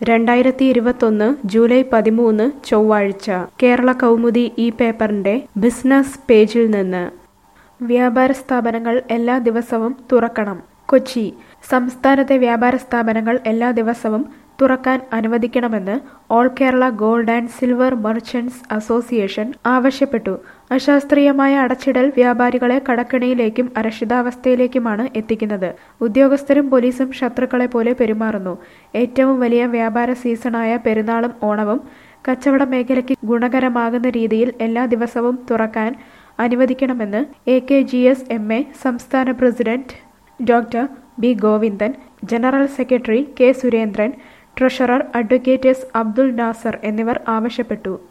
രണ്ടായിരത്തി ഇരുപത്തൊന്ന് ജൂലൈ പതിമൂന്ന് ചൊവ്വാഴ്ച കേരള കൗമുദി ഈ പേപ്പറിന്റെ ബിസിനസ് പേജിൽ നിന്ന് വ്യാപാര സ്ഥാപനങ്ങൾ എല്ലാ ദിവസവും തുറക്കണം കൊച്ചി സംസ്ഥാനത്തെ വ്യാപാര സ്ഥാപനങ്ങൾ എല്ലാ ദിവസവും തുറക്കാൻ അനുവദിക്കണമെന്ന് all Kerala gold and silver merchants association ആവശ്യപ്പെട്ടു അശാസ്ത്രീയമായ അടച്ചിടൽ വ്യാപാരികളെ കടക്കെണിയിലേക്കും അരക്ഷിതാവസ്ഥയിലേക്കുമാണ് എത്തിക്കുന്നത് ഉദ്യോഗസ്ഥരും പോലീസും ശത്രുക്കളെ പോലെ പെരുമാറുന്നു ഏറ്റവും വലിയ വ്യാപാര സീസണായ പെരുന്നാളും ഓണവും കച്ചവട മേഖലയ്ക്ക് ഗുണകരമാകുന്ന രീതിയിൽ എല്ലാ ദിവസവും തുറക്കാൻ അനുവദിക്കണമെന്ന് A K G S M A സംസ്ഥാന president doctor B Govindan general secretary K Surendran treasurer advocate S Abdul Nasser എന്നിവർ ആവശ്യപ്പെട്ടു